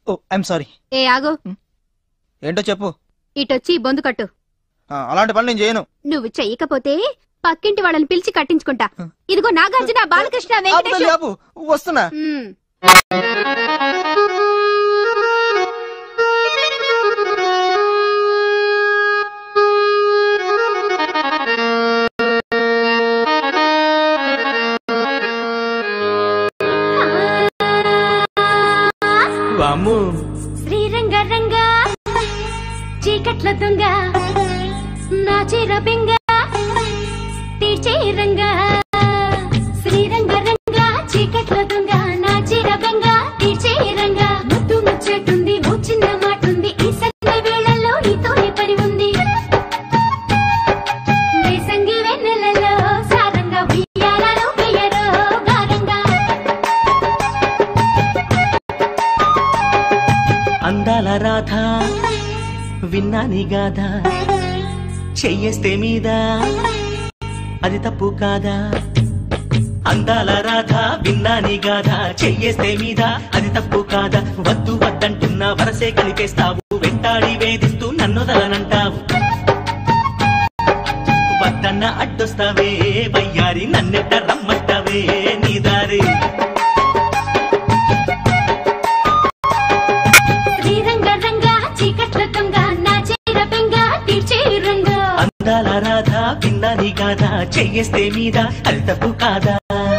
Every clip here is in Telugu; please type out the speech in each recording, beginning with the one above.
ఓ ఐఎమ్ సారీ ఏ ఆగు ఏంటో చెప్పు ఇటొచ్చి ఈ బొందు కట్టు ఆ, అలాంటి పని నేను చేయను నువ్వు చెయ్యకపోతే పక్కింటి వాళ్ళని పిలిచి కట్టించుకుంటా ఇదిగో నాగార్జున బాలకృష్ణ ఆపు తల్లి, వెంకటేశ్వర ఆపు వస్తున్నా ఉమ్. వాము శ్రీరంగ రంగ చీకట్ల దొంగ నా చీర బెంగ తీర్చే రంగ శ్రీరంగ రంగ చీకట్ల దొంగ నా చీర బెంగ తీర్చే రంగ ముద్దు ముచ్చటుంది ఓ చిన్న మాటుంది ఈ సంధ్య వేళల్లో నీతోనే పని ఉంది వేసంగి వెన్నెలలో సారంగా ఉయ్యాలలో వెయ్యరో గారంగా అందాల రాధ విన్నాని గాథ చెయ్యేస్తే మీద అది తప్పు కాదా అందాల రాధ విన్నాని గాథ చెయ్యేస్తే మీద అది తప్పు కాదా వద్దు వద్దంటున్న వరసే కలిపేస్తావు వెంటాడి వేధిస్తూ నన్నొదలనంటావు వద్దన్న అడ్డొస్తావే వయ్యారి నన్నెట్ట రమ్మంటావే నీ దారి శ్రీరంగ రంగ చీకట్ల దొంగ నా చీర బెంగ తీర్చే రంగ అందాల రాధ విన్నాని గాథ చెయ్యేస్తే మీద అది తప్పు కాదా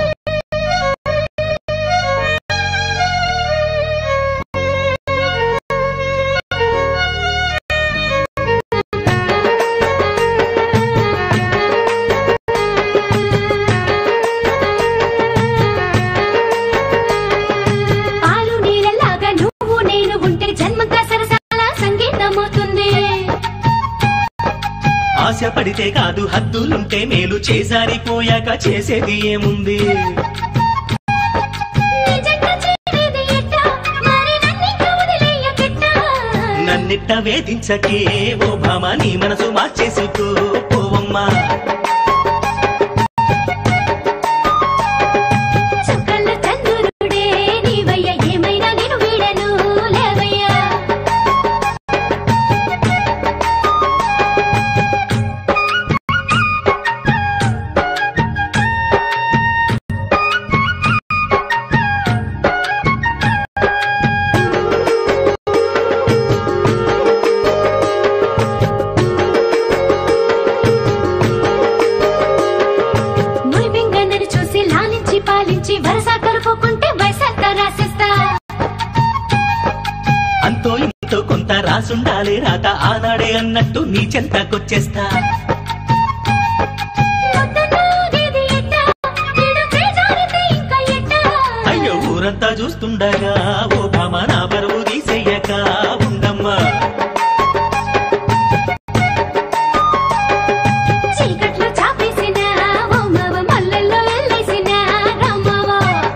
పాలు నీళ్ళలాగా నువ్వు నేను ఉంటే జన్మంతా సరసాల సంగీతమవుతుంది ఆశ పడితే కాదు హద్దులుంటే మేలు చేసారిపోయాక చేసేది ఏముంది నిజంగా చేరేది ఎట్టా? మరి నన్నింక వదిలేయకెట్టా? నన్నిట్ట వేధించకే ఓ భామ నీ మనసు మార్చేసుకో పోవమ్మా చుక్కల చంద్రుడే నీవయ్య ఏమైనా నేను వీడను లేవయ్యా మురిబింగన్నను చూసి లాలించి పాలించి వరస కలుపుకుంటే వయసంతా రాసేస్తా అంతో ఇంతో కొంత రాసుండాలి రాత ఆనాడే అన్నట్టు నీ చెంతకొచ్చేస్తా వద్దన్నది ఎట్టా? వీడు చేజారితే ఇంకా ఎట్టా? అయ్యో ఊరంతా చూస్తుండగా ఓ భామ నా బరువు తీసేయక ఉండమ్మా చీకట్లో చాపేసిన ఓ మావ మల్లెల్లో ఎల్లేసిన రామావ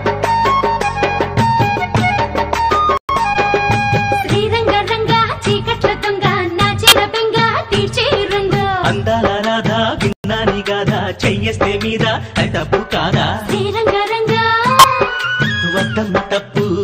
శ్రీరంగ రంగ చీకట్ల దొంగ నా చీర బెంగ తీర్చే రంగ అందాల రాధ విన్నాని గాథ చెయ్యేస్తే మీద అది తప్పు కాదా శ్రీరంగ రంగ వద్దన్న తప్పు